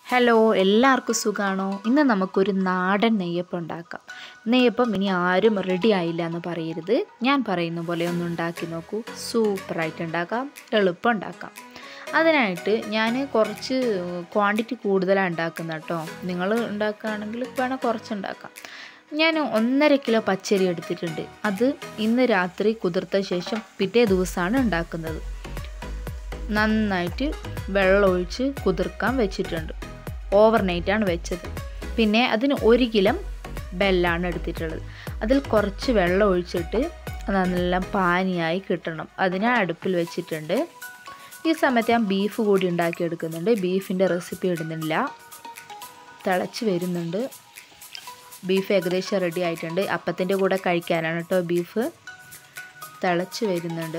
hello എല്ലാവർക്കും സുഖമാണോ ഇന്ന് നമുക്കൊരു നാടൻ നെയ്യപ്പം ഉണ്ടാക്കാം നെയ്യപ്പം ഇനി ആരും റെഡി ആയില്ല എന്ന് പറയരുത് ഞാൻ പറയുന്ന പോലെ ഒന്ന് ഉണ്ടാക്കി നോക്കൂ സൂപ്പറായിട്ട് ഉണ്ടാക്കാം എളുപ്പം ഉണ്ടാക്കാം അതിനായിട്ട് ഞാൻ കുറച്ച് ക്വാണ്ടിറ്റി കൂടുതലാണ് ഉണ്ടാക്കുന്നത് കേട്ടോ നിങ്ങൾ ഉണ്ടാക്കുകയാണെങ്കിൽ വേണം കുറച്ച് ഉണ്ടാക്കാം ഞാൻ ഒന്നര കിലോ പച്ചരി എടുത്തിട്ടുണ്ട് അത് ഇന്ന് രാത്രി കുതിർത്ത ശേഷം പിറ്റേ ദിവസമാണ് ഉണ്ടാക്കുന്നത് നന്നായിട്ട് വെള്ളം ഒഴിച്ച് കുതിർക്കാൻ വെച്ചിട്ടുണ്ട് ഓവർ നൈറ്റാണ് വെച്ചത് പിന്നെ അതിന് ഒരു കിലോ ബെല്ലാണ് എടുത്തിട്ടുള്ളത് അതിൽ കുറച്ച് വെള്ളം ഒഴിച്ചിട്ട് നല്ല പാനിയായി കിട്ടണം അതിനെ അടുപ്പിൽ വെച്ചിട്ടുണ്ട് ഈ സമയത്ത് ഞാൻ ബീഫ് കൂടി ഉണ്ടാക്കിയെടുക്കുന്നുണ്ട് ബീഫിൻ്റെ റെസിപ്പി ഇടുന്നില്ല തിളച്ച് വരുന്നുണ്ട് ബീഫ് ഏകദേശം റെഡി ആയിട്ടുണ്ട് അപ്പത്തിൻ്റെ കൂടെ കഴിക്കാനാണ് കേട്ടോ ബീഫ് തിളച്ച് വരുന്നുണ്ട്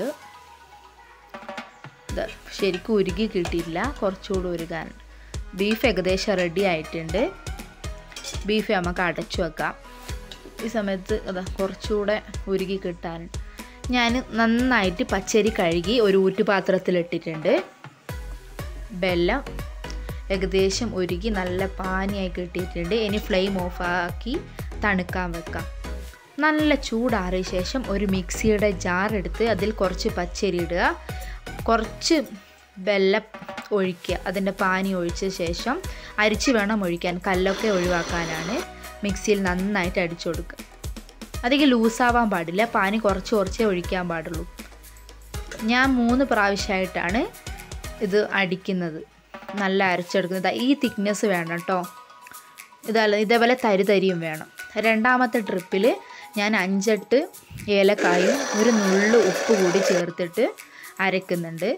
ശരിക്കും ഉരുകി കിട്ടിയില്ല കുറച്ചുകൂടി ഉരുകാനുണ്ട് ബീഫ് ഏകദേശം റെഡി ആയിട്ടുണ്ട് ബീഫ് നമുക്ക് അടച്ചു വെക്കാം ഈ സമയത്ത് അതാ കുറച്ചുകൂടെ ഉരുകി കിട്ടാനുണ്ട് ഞാൻ നന്നായിട്ട് പച്ചരി കഴുകി ഒരു ഊറ്റുപാത്രത്തിലിട്ടിട്ടുണ്ട് വെല്ലം ഏകദേശം ഉരുകി നല്ല പാനിയായി കിട്ടിയിട്ടുണ്ട് ഇനി ഫ്ലെയിം ഓഫാക്കി തണുക്കാൻ വെക്കാം നല്ല ചൂടാറിയ ശേഷം ഒരു മിക്സിയുടെ ജാർ എടുത്ത് അതിൽ കുറച്ച് പച്ചരി ഇടുക കുറച്ച് വെല്ലം ഒഴിക്കുക അതിൻ്റെ പാനി ഒഴിച്ച ശേഷം അരിച്ച് വേണം ഒഴിക്കാൻ കല്ലൊക്കെ ഒഴിവാക്കാനാണ് മിക്സിയിൽ നന്നായിട്ട് അടിച്ചു കൊടുക്കുക അധികം ലൂസാവാൻ പാടില്ല പാനി കുറച്ച് കുറച്ചേ ഒഴിക്കാൻ പാടുള്ളൂ ഞാൻ മൂന്ന് പ്രാവശ്യമായിട്ടാണ് ഇത് അടിക്കുന്നത് നല്ല അരച്ചെടുക്കുന്നത് ഈ തിക്നെസ് വേണം കേട്ടോ ഇതല്ല ഇതേപോലെ തരി തരിയും വേണം രണ്ടാമത്തെ ട്രിപ്പിൽ ഞാൻ അഞ്ചെട്ട് ഏലക്കായും ഒരു നുള്ളു ഉപ്പ് കൂടി ചേർത്തിട്ട് അരക്കുന്നുണ്ട്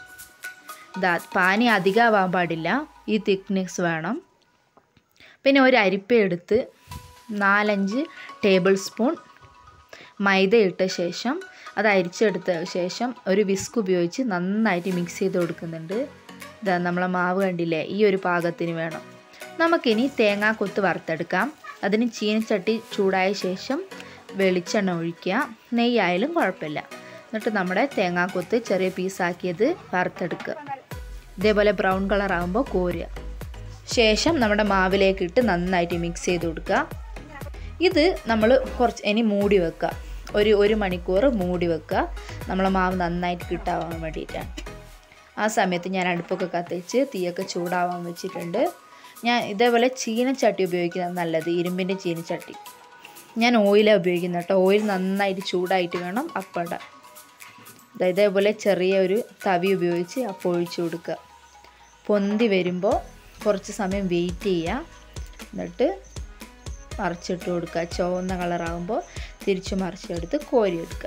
ഇതാ പാനി അധികമാവാൻ പാടില്ല ഈ തിക്നെസ് വേണം പിന്നെ ഒരു അരിപ്പ എടുത്ത് നാലഞ്ച് ടേബിൾ സ്പൂൺ മൈദ ഇട്ട ശേഷം അത് അരിച്ചെടുത്ത ശേഷം ഒരു വിസ്ക് ഉപയോഗിച്ച് നന്നായിട്ട് മിക്സ് ചെയ്ത് കൊടുക്കുന്നുണ്ട് ഇതാ നമ്മളെ മാവ് കണ്ടില്ലേ ഈ ഒരു പാകത്തിന് വേണം നമുക്കിനി തേങ്ങാക്കൊത്ത് വറുത്തെടുക്കാം അതിന് ചീനച്ചട്ടി ചൂടായ ശേഷം വെളിച്ചെണ്ണ ഒഴിക്കുക നെയ്യായാലും കുഴപ്പമില്ല എന്നിട്ട് നമ്മുടെ തേങ്ങാക്കൊത്ത് ചെറിയ പീസാക്കിയത് വറുത്തെടുക്കുക ഇതേപോലെ ബ്രൗൺ കളർ ആകുമ്പോൾ കോരുക ശേഷം നമ്മുടെ മാവിലേക്ക് ഇട്ട് നന്നായിട്ട് മിക്സ് ചെയ്ത് കൊടുക്കുക ഇത് നമ്മൾ കുറച്ച് ഇനി മൂടി വെക്കുക ഒരു ഒരു മണിക്കൂർ മൂടി വെക്കുക നമ്മളെ മാവ് നന്നായിട്ട് കിട്ടാവാൻ വേണ്ടിയിട്ടാണ് ആ സമയത്ത് ഞാൻ അടുപ്പൊക്കെ കത്തിച്ച് തീയൊക്കെ ചൂടാവാൻ വെച്ചിട്ടുണ്ട് ഞാൻ ഇതേപോലെ ചീനച്ചട്ടി ഉപയോഗിക്കുന്നത് നല്ലത് ഇരുമ്പിൻ്റെ ചീനച്ചട്ടി ഞാൻ ഓയിലാണ് ഉപയോഗിക്കുന്നത് കേട്ടോ ഓയിൽ നന്നായിട്ട് ചൂടായിട്ട് വേണം അപ്പം ഇടാൻ ഇതേപോലെ ചെറിയ ഒരു തവി ഉപയോഗിച്ച് അപ്പം ഒഴിച്ചു കൊടുക്കുക പൊന്തി വരുമ്പോൾ കുറച്ച് സമയം വെയിറ്റ് ചെയ്യുക എന്നിട്ട് മറിച്ചിട്ട് കൊടുക്കുക ചുവന്ന കളറാകുമ്പോൾ തിരിച്ച് മറിച്ചെടുത്ത് കോരിയെടുക്കുക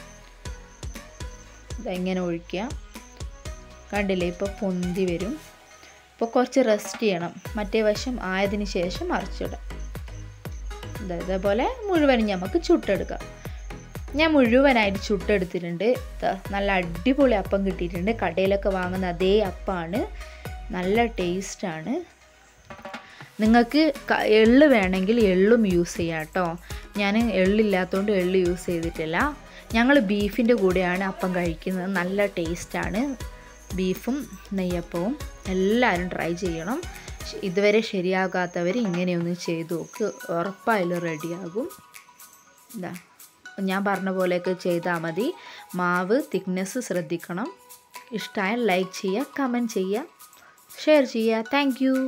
ഇതെങ്ങനെ ഒഴിക്കുക കണ്ടില്ലേ ഇപ്പോൾ പൊന്തി വരും ഇപ്പോൾ കുറച്ച് റെസ്റ്റ് ചെയ്യണം മറ്റേ വശം ആയതിന് ശേഷം മറിച്ചിടാം ഇതേപോലെ മുഴുവനും നമുക്ക് ചുട്ടെടുക്കാം ഞാൻ മുഴുവനായിട്ട് ചുട്ടെടുത്തിട്ടുണ്ട് നല്ല അടിപൊളി അപ്പം കിട്ടിയിട്ടുണ്ട് കടയിലൊക്കെ വാങ്ങുന്ന അതേ അപ്പമാണ് നല്ല ടേസ്റ്റാണ് നിങ്ങൾക്ക് എള്ള് വേണമെങ്കിൽ എള്ളും യൂസ് ചെയ്യാം കേട്ടോ ഞാൻ എള്ളില്ലാത്തതുകൊണ്ട് എള്ള് യൂസ് ചെയ്തിട്ടില്ല ഞങ്ങൾ ബീഫിൻ്റെ കൂടെയാണ് അപ്പം കഴിക്കുന്നത് നല്ല ടേസ്റ്റാണ് ബീഫും നെയ്യപ്പവും എല്ലാവരും ട്രൈ ചെയ്യണം ഇതുവരെ ശരിയാകാത്തവർ ഇങ്ങനെയൊന്ന് ചെയ്തു നോക്ക് ഉറപ്പായാലും റെഡിയാകും ഇതാ ഞാൻ പറഞ്ഞ പോലെയൊക്കെ ചെയ്താൽ മതി മാവ് തിക്നെസ് ശ്രദ്ധിക്കണം ഇഷ്ടമായാൽ ലൈക്ക് ചെയ്യുക കമൻറ്റ് ചെയ്യുക ഷെയർ ചെയ്യുക താങ്ക്